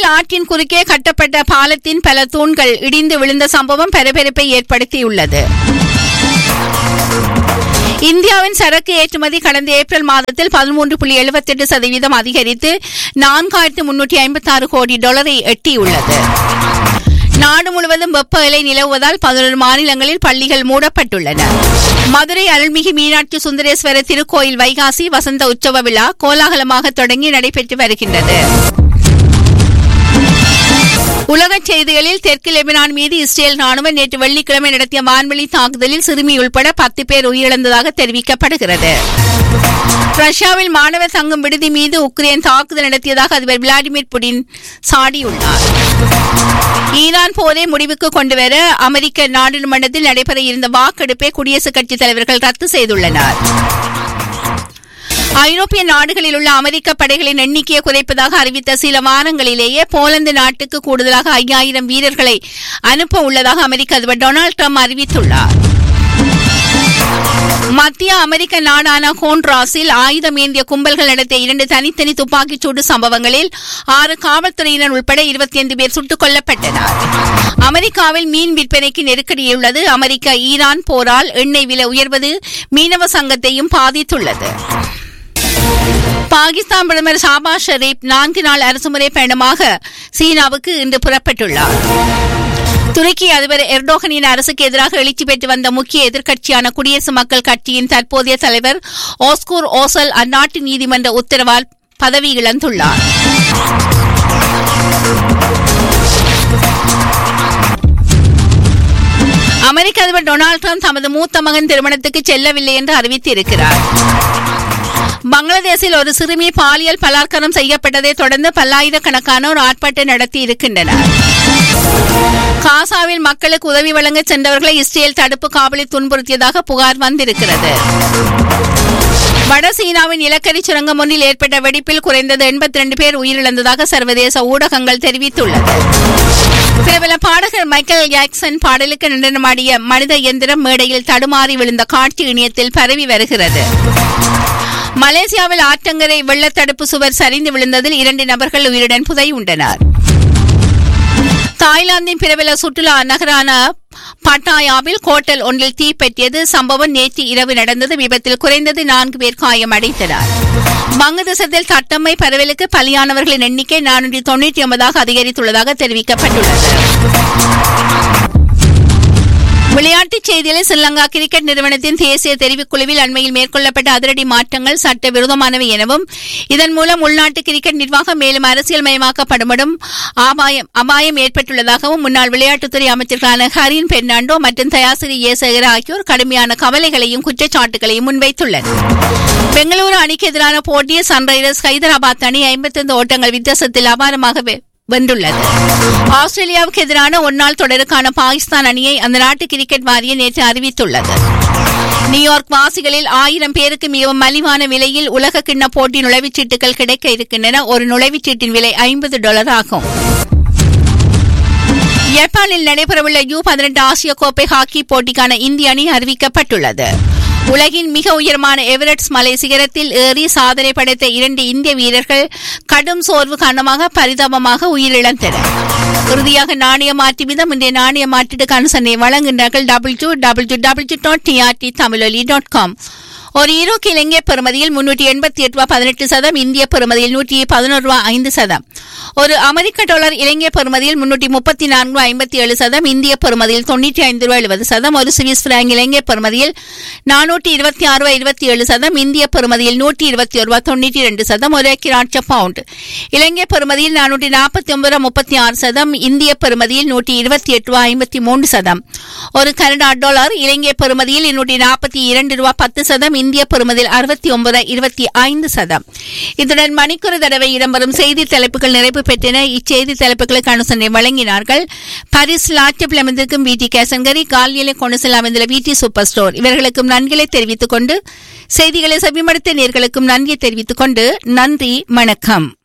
Nile ஆற்றின் குறுக்கே கட்டப்பட்ட பாலத்தின் பல தூண்கள் இடிந்து விழுந்த சம்பவம் பரபரப்பை ஏற்படுத்தியுள்ளது இந்தியாவின் சரக்கு ஏற்றுமதி கடந்த ஏப்ரல் மாதத்தில் பதிமூன்று புள்ளி எழுபத்தெட்டு சதவீதம் அதிகரித்து நான்காயிரத்து முன்னூற்றி ஐம்பத்தி ஆறு கோடி டாலரை எட்டியுள்ளது நாடு முழுவதும் வெப்ப அலை நிலவுவதால் பதினொரு மாநிலங்களில் பள்ளிகள் மூடப்பட்டுள்ளன மதுரை அருள்மிகு மீனாட்சி சுந்தரேஸ்வரர் திருக்கோயில் வைகாசி வசந்த உற்சவ விழா கோலாகலமாக தொடங்கி நடைபெற்று வருகின்றது உலகச் செய்திகளில் தெற்கு லெபனான் மீது இஸ்ரேல் ராணுவம் நேற்று வெள்ளிக்கிழமை நடத்திய வான்வெளி தாக்குதலில் சிறுமி உள்பட பத்து பேர் உயிரிழந்ததாக தெரிவிக்கப்படுகிறது ரஷ்யாவில் மாணவர் தங்கும் விடுதி மீது உக்ரைன் தாக்குதல் நடத்தியதாக அதிபர் விளாடிமிர் புடின் சாடியுள்ளார் ஈரான் போரை முடிவுக்கு கொண்டுவர அமெரிக்க நாடாளுமன்றத்தில் நடைபெற இருந்த வாக்கெடுப்பை குடியரசுக் கட்சித் தலைவர்கள் ரத்து செய்துள்ளனர் ஐரோப்பிய நாடுகளில் உள்ள அமெரிக்க படைகளின் எண்ணிக்கையை குறைப்பதாக அறிவித்த சில வாரங்களிலேயே போலந்து நாட்டுக்கு கூடுதலாக ஐயாயிரம் வீரர்களை அனுப்ப உள்ளதாக அமெரிக்க அதிபர் டொனால்டு ட்ரம்ப் அறிவித்துள்ளார் மத்திய அமெரிக்க நாடான ஹோண்ட்ராஸில் ஆயுதம் ஏந்திய கும்பல்கள் நடத்திய இரண்டு தனித்தனி துப்பாக்கிச் சூடு சம்பவங்களில் ஆறு காவல்துறையினர் உட்பட இருபத்தி ஐந்து பேர் சுட்டுக் கொல்லப்பட்டனர் அமெரிக்காவில் மீன் விற்பனைக்கு நெருக்கடியுள்ளது அமெரிக்க ஈரான் போரால் எண்ணெய் விலை உயர்வது மீனவ சங்கத்தையும் பாதித்துள்ளது பாகிஸ்தான் பிரதமர் ஷாபாஸ் ஷெரீப் நான்கு நாள் அரசுமுறை பயணமாக சீனாவுக்கு இன்று புறப்பட்டுள்ளார் துருக்கி அதிபர் எர்டோகனின் அரசுக்கு எதிராக எழுச்சி பெற்று வந்த முக்கிய எதிர்க்கட்சியான குடியரசு மக்கள் கட்சியின் தற்போதைய தலைவர் ஓஸ்கூர் ஓசல் அந்நாட்டு நீதிமன்ற உத்தரவால் பதவி இழந்துள்ளார் அமெரிக்க அதிபர் டொனால்டு ட்ரம்ப் தமது மூத்த மகன் திருமணத்துக்கு செல்லவில்லை என்று அறிவித்திருக்கிறார் பங்களாதேஷில் ஒரு சிறுமி பாலியல் பலாத்காரம் செய்யப்பட்டதை தொடர்ந்து பல்லாயிரக்கணக்கானோர் ஆர்ப்பாட்டம் நடத்தி இருக்கின்றனர் காசாவில் மக்களுக்கு உதவி வழங்க சென்றவர்களை இஸ்ரேல் தடுப்பு காவலில் துன்புறுத்தியதாக புகார் வந்திருக்கிறது வட சீனாவின் நிலக்கரி சுரங்கம் ஒன்றில் ஏற்பட்ட வெடிப்பில் குறைந்தது எண்பத்தி ரெண்டு பேர் உயிரிழந்ததாக சர்வதேச ஊடகங்கள் தெரிவித்துள்ளது பிரபல பாடகர் மைக்கேல் ஜாக்சன் பாடலுக்கு நடனமாடிய மனித இயந்திரம் மேடையில் தடுமாறி விழுந்த காட்சி இணையத்தில் பரவி வருகிறது மலேசியாவில் ஆற்றங்கரை வெள்ளத்தடுப்பு சுவர் சரிந்து விழுந்ததில் இரண்டு நபர்கள் உயிருடன் புதை உண்டனர் தாய்லாந்தின் பிரபல சுற்றுலா நகரான பட்டாயாவில் கோட்டல் ஒன்றில் தீப்பற்றியது சம்பவம் நேற்று இரவு நடந்தது விபத்தில் குறைந்தது நான்கு பேர் காயமடைந்தனர் வங்கதேசத்தில் தட்டம்மை பரவலுக்கு பலியானவர்களின் எண்ணிக்கை நானூற்றி தொன்னூற்றி ஒன்பதாக அதிகரித்துள்ளதாக தெரிவிக்கப்பட்டுள்ளது விளையாட்டுச் செய்திகளில் ஸ்ரீலங்கா கிரிக்கெட் நிறுவனத்தின் தேசிய தெரிவுக்குழுவில் அண்மையில் மேற்கொள்ளப்பட்ட அதிரடி மாற்றங்கள் சட்ட விரோதமானவை எனவும் இதன் மூலம் உள்நாட்டு கிரிக்கெட் நிர்வாகம் மேலும் அரசியல் மயமாக்கப்படும் அபாயம் அபாயம் ஏற்பட்டுள்ளதாகவும் முன்னாள் விளையாட்டுத்துறை அமைச்சர்களான ஹரின் பெர்னாண்டோ மற்றும் தயாசிரி ஏசகர் ஆகியோர் கடுமையான கவலைகளையும் குற்றச்சாட்டுகளையும் முன்வைத்துள்ளனர் பெங்களூரு அணிக்கு எதிரான போட்டியில் சன்ரைசர்ஸ் ஹைதராபாத் அணி ஐம்பத்தைந்து ஓட்டங்கள் வித்தியாசத்தில் அபாரமாக வென்றுள்ளது ஆஸ்திரேலியாவுக்கு எதிரான ஒன்னாள் தொடருக்கான பாகிஸ்தான் அணியை அந்த நாட்டு கிரிக்கெட் வாரியம் நேற்று அறிவித்துள்ளது நியூயார்க் வாசிகளில் ஆயிரம் பேருக்கு மிகவும் மலிவான விலையில் உலக கிண்ண போட்டி நுழைவுச்சீட்டுகள் கிடைக்க இருக்கின்றன ஒரு நுழைவுச்சீட்டின் விலை ஐம்பது டாலர் ஆகும் ஜப்பானில் நடைபெறவுள்ள யூ பதினெட்டு ஆசிய கோப்பை ஹாக்கி போட்டிக்கான இந்திய அணி அறிவிக்கப்பட்டுள்ளது உலகின் மிக உயரமான எவரெட்ஸ் மலை சிகரத்தில் ஏறி சாதனை படைத்த இரண்டு இந்திய வீரர்கள் கடும் சோர்வு காரணமாக பரிதாபமாக உயிரிழந்தனர் இறுதியாக நாணய மாற்று வீதம் இன்றைய நாணய மாற்றீட்டுக்கான சண்டை வழங்குகின்றார்கள் double u double u double u dot TRT Tamiloli dot com ஒரு ஈரோக்கு இலங்கை பெறுமதியில் முன்னூற்றி எண்பத்தி எட்டு ரூபாய் பதினெட்டு சதம் இந்திய பெறுமதியில் நூற்றி பதினோரு ரூபாய் ஐந்து சதம் ஒரு அமெரிக்க டாலர் இலங்கை பெறுமதியில் முன்னூற்றி முப்பத்தி நான்கு ரூபாய் ஐம்பத்தி ஏழு சதம் இந்திய பெறுமதியில் தொண்ணூற்றி ஐந்து ரூபாய் எழுபது சதம் ஒரு சுவிஸ் பிராங்க் இலங்கை பெறுமதியில் நானூற்றி இருபத்தி ஆறு ரூபாய் இருபத்தி ஏழு சதம் இந்திய பெறுமதியில் நூற்றி இருபத்தி ஒரு ரூபாய் தொண்ணூற்றி இரண்டு சதம் ஒரு கிராட்ச பவுண்ட் இலங்கை பெறுமதியில் நானூற்றி நாற்பத்தி ஒன்பது ரூபாய் முப்பத்தி ஆறு சதம் இந்திய பெறுமதியில் நூற்றி இருபத்தி எட்டு ரூபாய் ஐம்பத்தி மூன்று சதம் ஒரு கனடா டாலர் இலங்கை பெறுமதியில் நூற்றி நாற்பத்தி இரண்டு ரூபாய் பத்து சதம் இந்திய பெறுமதியில் அறுபத்தி ஒன்பது இருபத்தி ஐந்து சதம் இத்துடன் மணிக்கூறு தடவை இடம்பெறும் செய்தி தலைப்புகள் நிறைவு பெற்றன இச்செய்தி தலைப்புகளுக்கு அனுசரணை வழங்கினார்கள் பரிஸ் லாட்சப்பில் அமைந்திருக்கும் வி டி கேசங்கரி காலியலை கொண்டு செல்ல அமைந்துள்ள வி டி சூப்பர் ஸ்டோர் இவர்களுக்கும் நன்றிகளை தெரிவித்துக் கொண்டு செய்திகளை செவிமடுத்த நேர்களுக்கும் நன்றியை தெரிவித்துக் கொண்டு நன்றி வணக்கம்